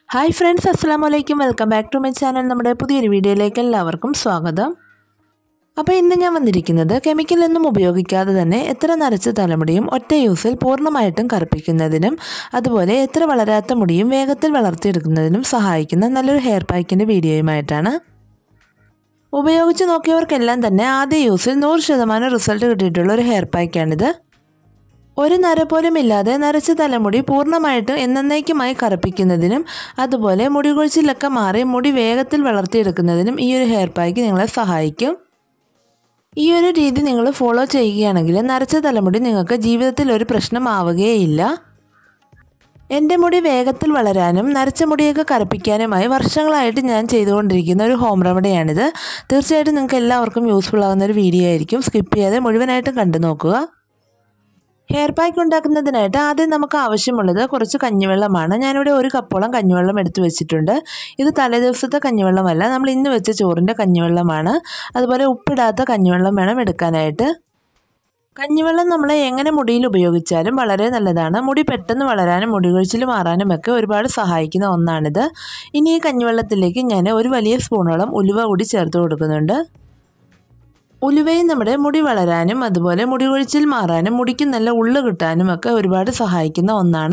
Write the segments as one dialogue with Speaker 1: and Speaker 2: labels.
Speaker 1: hi friends അസ്സാം വലൈക്കും welcome back to my channel നമ്മുടെ പുതിയൊരു വീഡിയോയിലേക്ക് എല്ലാവർക്കും സ്വാഗതം അപ്പോൾ ഇന്ന് ഞാൻ വന്നിരിക്കുന്നത് കെമിക്കലൊന്നും ഉപയോഗിക്കാതെ തന്നെ എത്ര നരച്ച തലമുടിയും ഒറ്റ യൂസിൽ പൂർണ്ണമായിട്ടും കറുപ്പിക്കുന്നതിനും അതുപോലെ എത്ര വളരാത്ത മുടിയും വേഗത്തിൽ വളർത്തിയെടുക്കുന്നതിനും സഹായിക്കുന്ന നല്ലൊരു ഹെയർ പാക്കിൻ്റെ വീഡിയോയുമായിട്ടാണ് ഉപയോഗിച്ച് നോക്കിയവർക്കെല്ലാം തന്നെ ആദ്യ യൂസിൽ നൂറ് ശതമാനം റിസൾട്ട് കിട്ടിയിട്ടുള്ള ഒരു ഹെയർ പാക്കാണിത് ഒരു നര പോലും ഇല്ലാതെ നരച്ച തലമുടി പൂർണ്ണമായിട്ടും എന്നേക്കുമായി കറുപ്പിക്കുന്നതിനും അതുപോലെ മുടി കൊഴിച്ചിലൊക്കെ മാറി മുടി വേഗത്തിൽ വളർത്തിയെടുക്കുന്നതിനും ഈ ഒരു ഹെയർ പാക്ക് നിങ്ങളെ സഹായിക്കും ഈ ഒരു രീതി നിങ്ങൾ ഫോളോ ചെയ്യുകയാണെങ്കിൽ നരച്ച തലമുടി നിങ്ങൾക്ക് ജീവിതത്തിൽ ഒരു പ്രശ്നമാവുകയില്ല എൻ്റെ മുടി വേഗത്തിൽ വളരാനും നരച്ച മുടിയൊക്കെ കറുപ്പിക്കാനുമായി വർഷങ്ങളായിട്ട് ഞാൻ ചെയ്തുകൊണ്ടിരിക്കുന്ന ഒരു ഹോം റെമഡിയാണിത് തീർച്ചയായിട്ടും നിങ്ങൾക്ക് എല്ലാവർക്കും യൂസ്ഫുൾ ആകുന്ന ഒരു വീഡിയോ ആയിരിക്കും സ്കിപ്പ് ചെയ്യാതെ മുഴുവനായിട്ടും കണ്ടു നോക്കുക ഹെയർ പാക്ക് ഉണ്ടാക്കുന്നതിനായിട്ട് ആദ്യം നമുക്ക് ആവശ്യമുള്ളത് കുറച്ച് കഞ്ഞിവെള്ളമാണ് ഞാനിവിടെ ഒരു കപ്പോളം കഞ്ഞിവെള്ളം എടുത്തു വെച്ചിട്ടുണ്ട് ഇത് തലേദിവസത്തെ കഞ്ഞിവെള്ളമല്ല നമ്മൾ ഇന്ന് വെച്ച ചോറിൻ്റെ കഞ്ഞിവെള്ളമാണ് അതുപോലെ ഉപ്പിടാത്ത കഞ്ഞിവെള്ളം വേണം എടുക്കാനായിട്ട് കഞ്ഞിവെള്ളം നമ്മൾ എങ്ങനെ മുടിയിൽ ഉപയോഗിച്ചാലും വളരെ നല്ലതാണ് മുടി പെട്ടെന്ന് വളരാനും മുടി കൊഴിച്ചിൽ മാറാനും ഒക്കെ ഒരുപാട് സഹായിക്കുന്ന ഒന്നാണിത് ഇനി ഈ കഞ്ഞിവെള്ളത്തിലേക്ക് ഞാൻ ഒരു വലിയ സ്പൂണോളം ഉലുവ കൂടി ചേർത്ത് കൊടുക്കുന്നുണ്ട് ഉലുവയും നമ്മുടെ മുടി വളരാനും അതുപോലെ മുടി കൊഴിച്ചിൽ മാറാനും മുടിക്ക് നല്ല ഉള്ളു കിട്ടാനും ഒക്കെ ഒരുപാട് സഹായിക്കുന്ന ഒന്നാണ്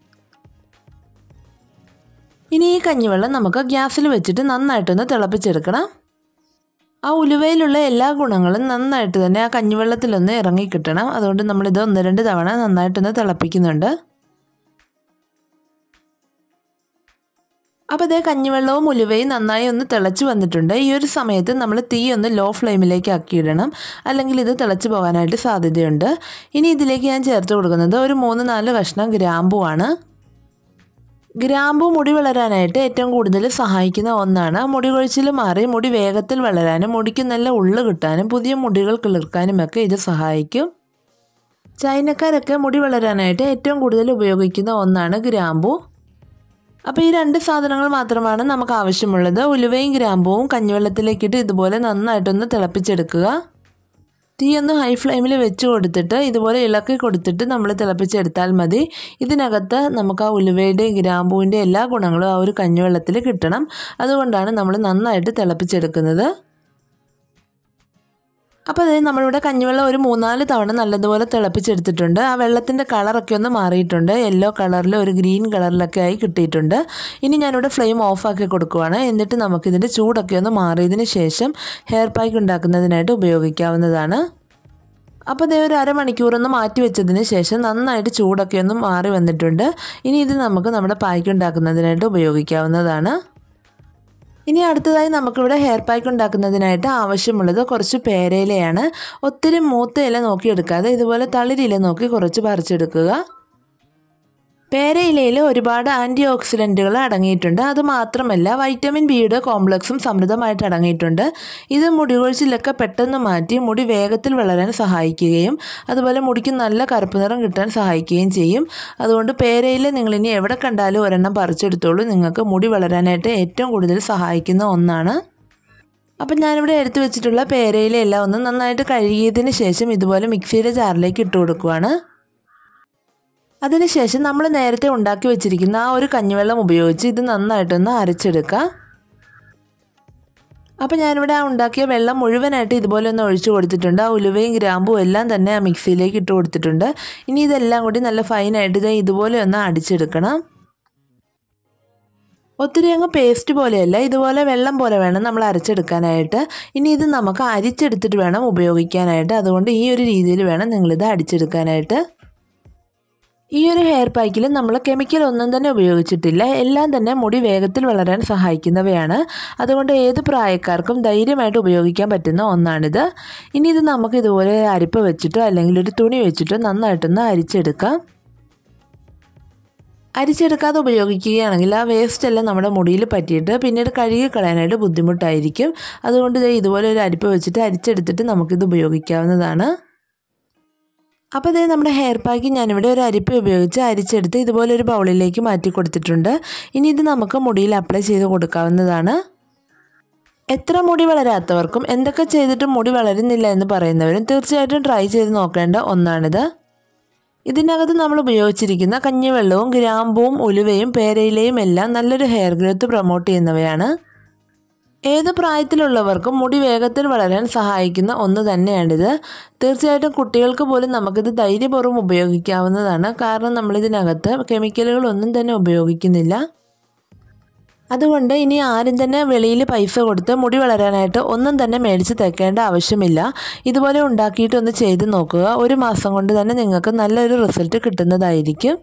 Speaker 1: ഇനി ഈ കഞ്ഞിവെള്ളം നമുക്ക് ഗ്യാസിൽ വെച്ചിട്ട് നന്നായിട്ടൊന്ന് തിളപ്പിച്ചെടുക്കണം ആ ഉലുവയിലുള്ള എല്ലാ ഗുണങ്ങളും നന്നായിട്ട് തന്നെ ആ കഞ്ഞിവെള്ളത്തിലൊന്ന് ഇറങ്ങി കിട്ടണം അതുകൊണ്ട് നമ്മളിത് ഒന്ന് രണ്ട് തവണ നന്നായിട്ടൊന്ന് തിളപ്പിക്കുന്നുണ്ട് അപ്പോൾ അതേ കഞ്ഞിവെള്ളവും ഉലുവയും നന്നായി ഒന്ന് തിളച്ച് വന്നിട്ടുണ്ട് ഈ ഒരു സമയത്ത് നമ്മൾ തീ ഒന്ന് ലോ ഫ്ലെയിമിലേക്ക് ആക്കിയിടണം അല്ലെങ്കിൽ ഇത് തിളച്ച് പോകാനായിട്ട് സാധ്യതയുണ്ട് ഇനി ഇതിലേക്ക് ഞാൻ ചേർത്ത് കൊടുക്കുന്നത് ഒരു മൂന്ന് നാല് കഷ്ണം ഗ്രാമ്പുവാണ് ഗ്രാമ്പു മുടി വളരാനായിട്ട് ഏറ്റവും കൂടുതൽ സഹായിക്കുന്ന ഒന്നാണ് മുടി കൊഴിച്ചിൽ മാറി മുടി വേഗത്തിൽ വളരാനും മുടിക്ക് നല്ല ഉള്ളു കിട്ടാനും പുതിയ മുടികൾ കിളിർക്കാനും ഒക്കെ ഇത് സഹായിക്കും ചൈനക്കാരൊക്കെ മുടി വളരാനായിട്ട് ഏറ്റവും കൂടുതൽ ഉപയോഗിക്കുന്ന ഒന്നാണ് ഗ്രാമ്പു അപ്പോൾ ഈ രണ്ട് സാധനങ്ങൾ മാത്രമാണ് നമുക്ക് ആവശ്യമുള്ളത് ഉലുവയും ഗ്രാമ്പുവും കഞ്ഞിവെള്ളത്തിലേക്കിട്ട് ഇതുപോലെ നന്നായിട്ടൊന്ന് തിളപ്പിച്ചെടുക്കുക തീ ഒന്ന് ഹൈ ഫ്ലെയിമിൽ വെച്ച് കൊടുത്തിട്ട് ഇതുപോലെ ഇളക്കി കൊടുത്തിട്ട് നമ്മൾ തിളപ്പിച്ചെടുത്താൽ മതി ഇതിനകത്ത് നമുക്ക് ആ ഉലുവയുടെയും ഗ്രാമ്പൂവിൻ്റെ എല്ലാ ഗുണങ്ങളും ആ ഒരു കഞ്ഞിവെള്ളത്തിൽ കിട്ടണം അതുകൊണ്ടാണ് നമ്മൾ നന്നായിട്ട് തിളപ്പിച്ചെടുക്കുന്നത് അപ്പോൾ അതായത് നമ്മളിവിടെ കഞ്ഞിവെള്ളം ഒരു മൂന്നാല് തവണ നല്ലതുപോലെ തിളപ്പിച്ചെടുത്തിട്ടുണ്ട് ആ വെള്ളത്തിൻ്റെ കളറൊക്കെ ഒന്ന് മാറിയിട്ടുണ്ട് യെല്ലോ കളറിൽ ഒരു ഗ്രീൻ കളറിലൊക്കെ ആയി കിട്ടിയിട്ടുണ്ട് ഇനി ഞാനിവിടെ ഫ്ലെയിം ഓഫാക്കി കൊടുക്കുവാണ് എന്നിട്ട് നമുക്കിതിൻ്റെ ചൂടൊക്കെ ഒന്ന് മാറിയതിന് ശേഷം ഹെയർ പാക്ക് ഉണ്ടാക്കുന്നതിനായിട്ട് ഉപയോഗിക്കാവുന്നതാണ് അപ്പോൾ അതേ ഒരു അരമണിക്കൂറൊന്ന് മാറ്റി വെച്ചതിന് ശേഷം നന്നായിട്ട് ചൂടൊക്കെ ഒന്ന് മാറി വന്നിട്ടുണ്ട് ഇനി ഇത് നമുക്ക് നമ്മുടെ പായ്ക്ക് ഉണ്ടാക്കുന്നതിനായിട്ട് ഉപയോഗിക്കാവുന്നതാണ് ഇനി അടുത്തതായി നമുക്കിവിടെ ഹെയർ പാക്ക് ഉണ്ടാക്കുന്നതിനായിട്ട് ആവശ്യമുള്ളത് കുറച്ച് പേരയിലയാണ് ഒത്തിരി മൂത്ത ഇല നോക്കിയെടുക്കാതെ ഇതുപോലെ തളിരില നോക്കി കുറച്ച് പറിച്ചെടുക്കുക പേരയിലയിൽ ഒരുപാട് ആൻറ്റി ഓക്സിഡൻറ്റുകൾ അടങ്ങിയിട്ടുണ്ട് അതുമാത്രമല്ല വൈറ്റമിൻ ബിയുടെ കോംപ്ലക്സും സമൃദ്ധമായിട്ട് അടങ്ങിയിട്ടുണ്ട് ഇത് മുടി കൊഴിച്ചിലൊക്കെ പെട്ടെന്ന് മാറ്റി മുടി വേഗത്തിൽ വളരാൻ സഹായിക്കുകയും അതുപോലെ മുടിക്ക് നല്ല കറുപ്പ് നിറം കിട്ടാൻ സഹായിക്കുകയും ചെയ്യും അതുകൊണ്ട് പേരയില നിങ്ങളിനി എവിടെ കണ്ടാലും ഒരെണ്ണം പറിച്ചെടുത്തോളൂ നിങ്ങൾക്ക് മുടി വളരാനായിട്ട് ഏറ്റവും കൂടുതൽ സഹായിക്കുന്ന ഒന്നാണ് അപ്പം ഞാനിവിടെ എടുത്തു വെച്ചിട്ടുള്ള പേരയിലെല്ലാം ഒന്ന് നന്നായിട്ട് കഴുകിയതിന് ശേഷം ഇതുപോലെ മിക്സിയുടെ ജാറിലേക്ക് ഇട്ട് കൊടുക്കുവാണ് അതിനുശേഷം നമ്മൾ നേരത്തെ ഉണ്ടാക്കി വെച്ചിരിക്കുന്ന ആ ഒരു കഞ്ഞിവെള്ളം ഉപയോഗിച്ച് ഇത് നന്നായിട്ടൊന്ന് അരച്ചെടുക്കുക അപ്പോൾ ഞാനിവിടെ ആ ഉണ്ടാക്കിയ വെള്ളം മുഴുവനായിട്ട് ഇതുപോലെ ഒന്ന് ഒഴിച്ചു കൊടുത്തിട്ടുണ്ട് ആ ഉലുവയും ഗ്രാമ്പും എല്ലാം തന്നെ ആ മിക്സിയിലേക്ക് ഇട്ട് കൊടുത്തിട്ടുണ്ട് ഇനി ഇതെല്ലാം കൂടി നല്ല ഫൈനായിട്ട് ഇത് ഇതുപോലെ ഒന്ന് അടിച്ചെടുക്കണം ഒത്തിരി അങ്ങ് പേസ്റ്റ് പോലെയല്ല ഇതുപോലെ വെള്ളം പോലെ വേണം നമ്മൾ അരച്ചെടുക്കാനായിട്ട് ഇനി ഇത് നമുക്ക് അരിച്ചെടുത്തിട്ട് വേണം ഉപയോഗിക്കാനായിട്ട് അതുകൊണ്ട് ഈ ഒരു രീതിയിൽ വേണം നിങ്ങളിത് അടിച്ചെടുക്കാനായിട്ട് ഈ ഒരു ഹെയർ പാക്കിൽ നമ്മൾ കെമിക്കൽ ഒന്നും തന്നെ ഉപയോഗിച്ചിട്ടില്ല എല്ലാം തന്നെ മുടി വേഗത്തിൽ വളരാൻ സഹായിക്കുന്നവയാണ് അതുകൊണ്ട് ഏത് പ്രായക്കാർക്കും ധൈര്യമായിട്ട് ഉപയോഗിക്കാൻ പറ്റുന്ന ഒന്നാണിത് ഇനി ഇത് നമുക്ക് ഇതുപോലെ അരിപ്പ വെച്ചിട്ടോ അല്ലെങ്കിൽ ഒരു തുണി വെച്ചിട്ടോ നന്നായിട്ടൊന്ന് അരിച്ചെടുക്കാം അരിച്ചെടുക്കാതെ ഉപയോഗിക്കുകയാണെങ്കിൽ ആ വേസ്റ്റ് എല്ലാം നമ്മുടെ മുടിയിൽ പറ്റിയിട്ട് പിന്നീട് കഴുകി കളയാനായിട്ട് ബുദ്ധിമുട്ടായിരിക്കും അതുകൊണ്ട് ഇതുപോലെ ഒരു അരിപ്പ വെച്ചിട്ട് അരിച്ചെടുത്തിട്ട് നമുക്കിത് ഉപയോഗിക്കാവുന്നതാണ് അപ്പോൾ ഇതേ നമ്മുടെ ഹെയർ പാക്ക് ഞാനിവിടെ ഒരു അരിപ്പ ഉപയോഗിച്ച് അരിച്ചെടുത്ത് ഇതുപോലെ ഒരു ബൗളിലേക്ക് മാറ്റി കൊടുത്തിട്ടുണ്ട് ഇനി ഇത് നമുക്ക് മുടിയിൽ അപ്ലൈ ചെയ്ത് കൊടുക്കാവുന്നതാണ് എത്ര മുടി വളരാത്തവർക്കും എന്തൊക്കെ ചെയ്തിട്ടും മുടി വളരുന്നില്ല എന്ന് പറയുന്നവരും തീർച്ചയായിട്ടും ട്രൈ ചെയ്ത് നോക്കേണ്ട ഒന്നാണിത് ഇതിനകത്ത് നമ്മൾ ഉപയോഗിച്ചിരിക്കുന്ന കഞ്ഞിവെള്ളവും ഗ്രാമ്പുവും ഉലുവയും പേരയിലയും എല്ലാം നല്ലൊരു ഹെയർ ഗ്രോത്ത് പ്രൊമോട്ട് ചെയ്യുന്നവയാണ് ഏത് പ്രായത്തിലുള്ളവർക്കും മുടി വേഗത്തിൽ വളരാൻ സഹായിക്കുന്ന ഒന്ന് തന്നെയാണിത് തീർച്ചയായിട്ടും കുട്ടികൾക്ക് പോലും നമുക്കിത് ധൈര്യപൂർവ്വം ഉപയോഗിക്കാവുന്നതാണ് കാരണം നമ്മളിതിനകത്ത് കെമിക്കലുകളൊന്നും തന്നെ ഉപയോഗിക്കുന്നില്ല അതുകൊണ്ട് ഇനി ആരും തന്നെ വെളിയിൽ പൈസ കൊടുത്ത് മുടി വളരാനായിട്ട് ഒന്നും തന്നെ മേടിച്ച് തേക്കേണ്ട ആവശ്യമില്ല ഇതുപോലെ ഉണ്ടാക്കിയിട്ടൊന്ന് ചെയ്ത് നോക്കുക ഒരു മാസം കൊണ്ട് തന്നെ നിങ്ങൾക്ക് നല്ലൊരു റിസൾട്ട് കിട്ടുന്നതായിരിക്കും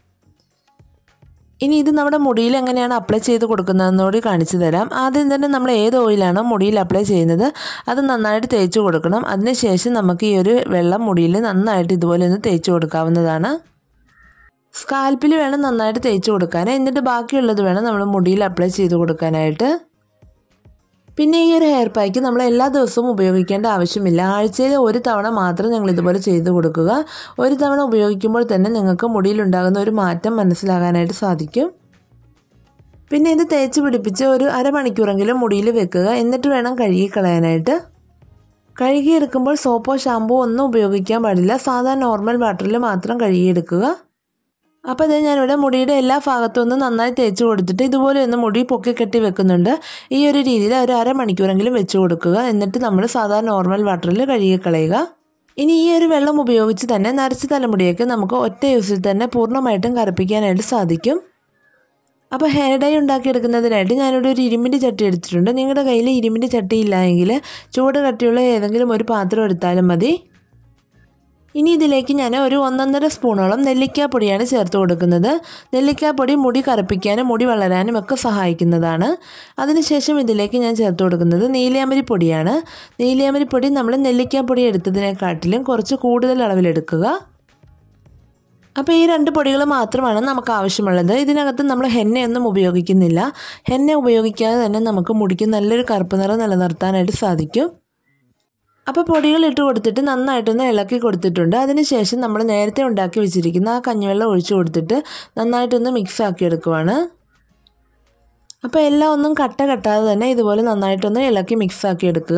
Speaker 1: ഇനി ഇത് നമ്മുടെ മുടിയിൽ എങ്ങനെയാണ് അപ്ലൈ ചെയ്ത് കൊടുക്കുന്നതെന്നോട് കാണിച്ചു തരാം ആദ്യം തന്നെ നമ്മൾ ഏത് ഓയിലാണോ മുടിയിൽ അപ്ലൈ ചെയ്യുന്നത് അത് നന്നായിട്ട് തേച്ച് കൊടുക്കണം അതിനുശേഷം നമുക്ക് ഈ ഒരു വെള്ളം മുടിയിൽ നന്നായിട്ട് ഇതുപോലെ ഒന്ന് തേച്ച് കൊടുക്കാവുന്നതാണ് സ്കാൽപ്പിൽ വേണം നന്നായിട്ട് തേച്ച് കൊടുക്കാൻ എന്നിട്ട് ബാക്കിയുള്ളത് വേണം നമ്മൾ മുടിയിൽ അപ്ലൈ ചെയ്ത് കൊടുക്കാനായിട്ട് പിന്നെ ഈ ഒരു ഹെയർ പാക്ക് നമ്മൾ എല്ലാ ദിവസവും ഉപയോഗിക്കേണ്ട ആവശ്യമില്ല ആഴ്ചയിൽ ഒരു തവണ മാത്രം ഞങ്ങൾ ഇതുപോലെ ചെയ്ത് കൊടുക്കുക ഒരു തവണ ഉപയോഗിക്കുമ്പോൾ തന്നെ നിങ്ങൾക്ക് മുടിയിലുണ്ടാകുന്ന ഒരു മാറ്റം മനസ്സിലാകാനായിട്ട് സാധിക്കും പിന്നെ ഇത് തേച്ച് പിടിപ്പിച്ച് ഒരു അരമണിക്കൂറെങ്കിലും മുടിയിൽ വെക്കുക എന്നിട്ട് വേണം കഴുകി കളയാനായിട്ട് കഴുകിയെടുക്കുമ്പോൾ സോപ്പോ ഷാമ്പോ ഒന്നും ഉപയോഗിക്കാൻ പാടില്ല സാധാ നോർമൽ വാട്ടറിൽ മാത്രം കഴുകിയെടുക്കുക അപ്പോൾ അത് ഞാനിവിടെ മുടിയുടെ എല്ലാ ഭാഗത്തും ഒന്ന് നന്നായി തേച്ച് കൊടുത്തിട്ട് ഇതുപോലെ ഒന്ന് മുടി പൊക്കി കെട്ടി വെക്കുന്നുണ്ട് ഈ ഒരു രീതിയിൽ ഒരു അരമണിക്കൂറെങ്കിലും വെച്ച് കൊടുക്കുക എന്നിട്ട് നമ്മൾ സാധാരണ നോർമൽ വാട്ടറിൽ കഴുകി കളയുക ഇനി ഈ ഒരു വെള്ളം ഉപയോഗിച്ച് തന്നെ നരച്ച തലമുടിയൊക്കെ നമുക്ക് ഒറ്റ യൂസിൽ തന്നെ പൂർണ്ണമായിട്ടും കറുപ്പിക്കാനായിട്ട് സാധിക്കും അപ്പോൾ ഹെയർ ഡൈ ഉണ്ടാക്കിയെടുക്കുന്നതിനായിട്ട് ഞാനിവിടെ ഒരു ഇരുമ്പിൻ്റെ ചട്ടി എടുത്തിട്ടുണ്ട് നിങ്ങളുടെ കയ്യിൽ ഇരുമ്പിൻ്റെ ചട്ടി ഇല്ല എങ്കിൽ ചൂട് കട്ടിയുള്ള ഏതെങ്കിലും ഒരു പാത്രം എടുത്താലും മതി ഇനി ഇതിലേക്ക് ഞാൻ ഒരു ഒന്നൊന്നര സ്പൂണോളം നെല്ലിക്കാപ്പൊടിയാണ് ചേർത്ത് കൊടുക്കുന്നത് നെല്ലിക്കാപ്പൊടി മുടി കറുപ്പിക്കാനും മുടി വളരാനും ഒക്കെ സഹായിക്കുന്നതാണ് അതിനുശേഷം ഇതിലേക്ക് ഞാൻ ചേർത്ത് കൊടുക്കുന്നത് നീലിയാമരി പൊടിയാണ് നീലിയാമരി പൊടി നമ്മൾ നെല്ലിക്കാപ്പൊടി എടുത്തതിനെക്കാട്ടിലും കുറച്ച് കൂടുതൽ അളവിലെടുക്കുക അപ്പോൾ ഈ രണ്ട് പൊടികൾ മാത്രമാണ് നമുക്ക് ആവശ്യമുള്ളത് ഇതിനകത്ത് നമ്മൾ ഹെന്നയൊന്നും ഉപയോഗിക്കുന്നില്ല ഹെന്ന ഉപയോഗിക്കാതെ തന്നെ നമുക്ക് മുടിക്ക് നല്ലൊരു കറുപ്പ് നിറം നിലനിർത്താനായിട്ട് സാധിക്കും അപ്പോൾ പൊടികൾ ഇട്ട് കൊടുത്തിട്ട് നന്നായിട്ടൊന്ന് ഇളക്കി കൊടുത്തിട്ടുണ്ട് അതിനുശേഷം നമ്മൾ നേരത്തെ ഉണ്ടാക്കി വെച്ചിരിക്കുന്ന ആ കഞ്ഞിവെള്ളം ഒഴിച്ചു കൊടുത്തിട്ട് നന്നായിട്ടൊന്ന് മിക്സ് ആക്കി എടുക്കുവാണ് അപ്പോൾ എല്ലാം ഒന്നും കട്ട കെട്ടാതെ തന്നെ ഇതുപോലെ നന്നായിട്ടൊന്ന് ഇളക്കി മിക്സ് ആക്കി എടുക്കുക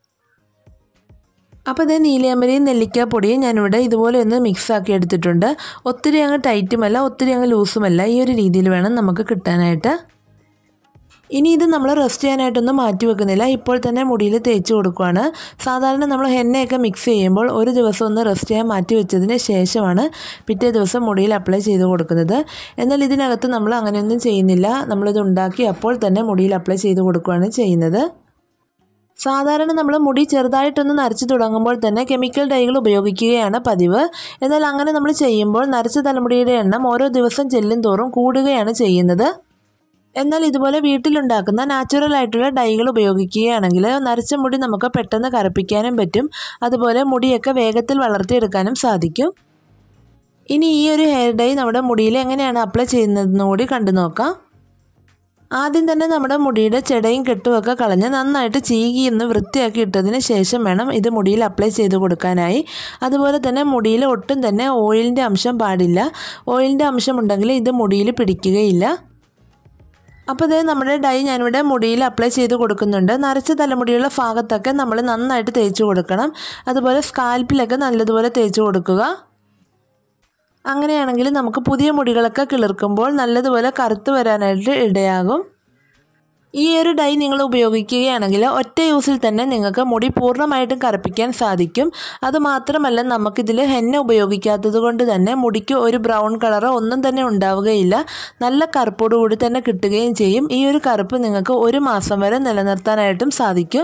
Speaker 1: അപ്പോൾ ഇത് നീലിയാമ്പരിയും നെല്ലിക്കാപ്പൊടിയും ഞാനിവിടെ ഇതുപോലെ ഒന്ന് മിക്സ് ആക്കി എടുത്തിട്ടുണ്ട് ഒത്തിരി അങ്ങ് ടൈറ്റുമല്ല ഒത്തിരി അങ്ങ് ലൂസുമല്ല ഈ ഒരു രീതിയിൽ വേണം നമുക്ക് കിട്ടാനായിട്ട് ഇനി ഇത് നമ്മൾ റെസ്റ്റ് ചെയ്യാനായിട്ടൊന്നും മാറ്റി വെക്കുന്നില്ല ഇപ്പോൾ തന്നെ മുടിയിൽ തേച്ച് കൊടുക്കുകയാണ് സാധാരണ നമ്മൾ ഹെന്നയൊക്കെ മിക്സ് ചെയ്യുമ്പോൾ ഒരു ദിവസം ഒന്ന് റെസ്റ്റ് ചെയ്യാൻ മാറ്റി വെച്ചതിന് ശേഷമാണ് പിറ്റേ ദിവസം മുടിയിൽ അപ്ലൈ ചെയ്ത് കൊടുക്കുന്നത് എന്നാൽ ഇതിനകത്ത് നമ്മൾ അങ്ങനെയൊന്നും ചെയ്യുന്നില്ല നമ്മളിത് ഉണ്ടാക്കി അപ്പോൾ തന്നെ മുടിയിൽ അപ്ലൈ ചെയ്ത് കൊടുക്കുകയാണ് ചെയ്യുന്നത് സാധാരണ നമ്മൾ മുടി ചെറുതായിട്ടൊന്ന് നരച്ചു തുടങ്ങുമ്പോൾ തന്നെ കെമിക്കൽ ഡൈകൾ ഉപയോഗിക്കുകയാണ് പതിവ് എന്നാൽ അങ്ങനെ നമ്മൾ ചെയ്യുമ്പോൾ നരച്ച തലമുടിയുടെ എണ്ണം ഓരോ ദിവസം ചെല്ലും തോറും കൂടുകയാണ് ചെയ്യുന്നത് എന്നാൽ ഇതുപോലെ വീട്ടിലുണ്ടാക്കുന്ന നാച്ചുറൽ ആയിട്ടുള്ള ഡൈകൾ ഉപയോഗിക്കുകയാണെങ്കിൽ നരച്ച മുടി നമുക്ക് പെട്ടെന്ന് കറുപ്പിക്കാനും പറ്റും അതുപോലെ മുടിയൊക്കെ വേഗത്തിൽ വളർത്തിയെടുക്കാനും സാധിക്കും ഇനി ഈ ഒരു ഹെയർ ഡൈ നമ്മുടെ മുടിയിൽ എങ്ങനെയാണ് അപ്ലൈ ചെയ്യുന്നതെന്ന് കൂടി കണ്ടു നോക്കാം ആദ്യം തന്നെ നമ്മുടെ മുടിയുടെ ചെടയും കെട്ടുമൊക്കെ കളഞ്ഞ് നന്നായിട്ട് ചീകി ഒന്ന് വൃത്തിയാക്കി ഇട്ടതിന് ശേഷം വേണം ഇത് മുടിയിൽ അപ്ലൈ ചെയ്ത് കൊടുക്കാനായി അതുപോലെ തന്നെ മുടിയിൽ ഒട്ടും തന്നെ ഓയിലിൻ്റെ അംശം പാടില്ല ഓയിലിൻ്റെ അംശം ഉണ്ടെങ്കിൽ ഇത് മുടിയിൽ പിടിക്കുകയില്ല അപ്പോൾ ഇത് നമ്മുടെ ഡൈ ഞാനിവിടെ മുടിയിൽ അപ്ലൈ ചെയ്ത് കൊടുക്കുന്നുണ്ട് നരച്ച തലമുടിയുള്ള ഭാഗത്തൊക്കെ നമ്മൾ നന്നായിട്ട് തേച്ച് കൊടുക്കണം അതുപോലെ സ്കാൽപ്പിലൊക്കെ നല്ലതുപോലെ തേച്ച് കൊടുക്കുക അങ്ങനെയാണെങ്കിൽ നമുക്ക് പുതിയ മുടികളൊക്കെ കിളിർക്കുമ്പോൾ നല്ലതുപോലെ കറുത്ത് വരാനായിട്ട് ഇടയാകും ഈ ഒരു ഡൈ നിങ്ങൾ ഉപയോഗിക്കുകയാണെങ്കിൽ ഒറ്റ യൂസിൽ തന്നെ നിങ്ങൾക്ക് മുടി പൂർണ്ണമായിട്ടും കറുപ്പിക്കാൻ സാധിക്കും അതുമാത്രമല്ല നമുക്കിതിൽ ഹെന്ന ഉപയോഗിക്കാത്തത് കൊണ്ട് തന്നെ മുടിക്ക് ഒരു ബ്രൗൺ കളറോ ഒന്നും തന്നെ ഉണ്ടാവുകയില്ല നല്ല കറുപ്പോടുകൂടി തന്നെ കിട്ടുകയും ചെയ്യും ഈ ഒരു കറുപ്പ് നിങ്ങൾക്ക് ഒരു മാസം വരെ നിലനിർത്താനായിട്ടും സാധിക്കും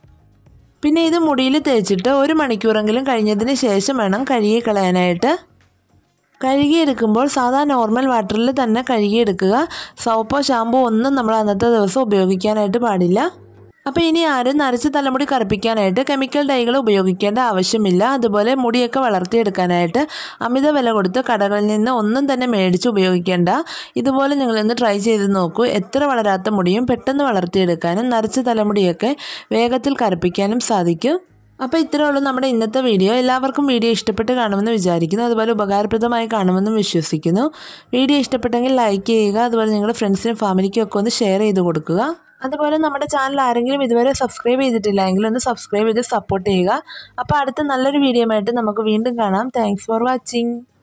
Speaker 1: പിന്നെ ഇത് മുടിയിൽ തേച്ചിട്ട് ഒരു മണിക്കൂറെങ്കിലും കഴിഞ്ഞതിന് ശേഷം വേണം കഴുകി കളയാനായിട്ട് കഴുകിയെടുക്കുമ്പോൾ സാധാ നോർമൽ വാട്ടറിൽ തന്നെ കഴുകിയെടുക്കുക സോപ്പോ ഷാമ്പോ ഒന്നും നമ്മൾ അന്നത്തെ ദിവസം ഉപയോഗിക്കാനായിട്ട് പാടില്ല അപ്പോൾ ഇനി ആരും നരച്ച തലമുടി കറുപ്പിക്കാനായിട്ട് കെമിക്കൽ ഡൈകൾ ഉപയോഗിക്കേണ്ട ആവശ്യമില്ല അതുപോലെ മുടിയൊക്കെ വളർത്തിയെടുക്കാനായിട്ട് അമിത വില കൊടുത്ത് കടകളിൽ നിന്ന് ഒന്നും തന്നെ മേടിച്ച് ഉപയോഗിക്കേണ്ട ഇതുപോലെ നിങ്ങളൊന്ന് ട്രൈ ചെയ്ത് നോക്കൂ എത്ര വളരാത്ത മുടിയും പെട്ടെന്ന് വളർത്തിയെടുക്കാനും നരച്ച തലമുടിയൊക്കെ വേഗത്തിൽ കറുപ്പിക്കാനും സാധിക്കും അപ്പോൾ ഇത്രയേ ഉള്ളൂ നമ്മുടെ ഇന്നത്തെ വീഡിയോ എല്ലാവർക്കും വീഡിയോ ഇഷ്ടപ്പെട്ട് കാണുമെന്ന് വിചാരിക്കുന്നു അതുപോലെ ഉപകാരപ്രദമായി കാണുമെന്നും വിശ്വസിക്കുന്നു വീഡിയോ ഇഷ്ടപ്പെട്ടെങ്കിൽ ലൈക്ക് ചെയ്യുക അതുപോലെ നിങ്ങളുടെ ഫ്രണ്ട്സിനും ഫാമിലിക്കും ഒക്കെ ഒന്ന് ഷെയർ ചെയ്ത് കൊടുക്കുക അതുപോലെ നമ്മുടെ ചാനൽ ആരെങ്കിലും ഇതുവരെ സബ്സ്ക്രൈബ് ചെയ്തിട്ടില്ല എങ്കിൽ ഒന്ന് സബ്സ്ക്രൈബ് ചെയ്ത് സപ്പോർട്ട് ചെയ്യുക അപ്പോൾ അടുത്ത നല്ലൊരു വീഡിയോ ആയിട്ട് നമുക്ക് വീണ്ടും കാണാം താങ്ക്സ് ഫോർ വാച്ചിങ്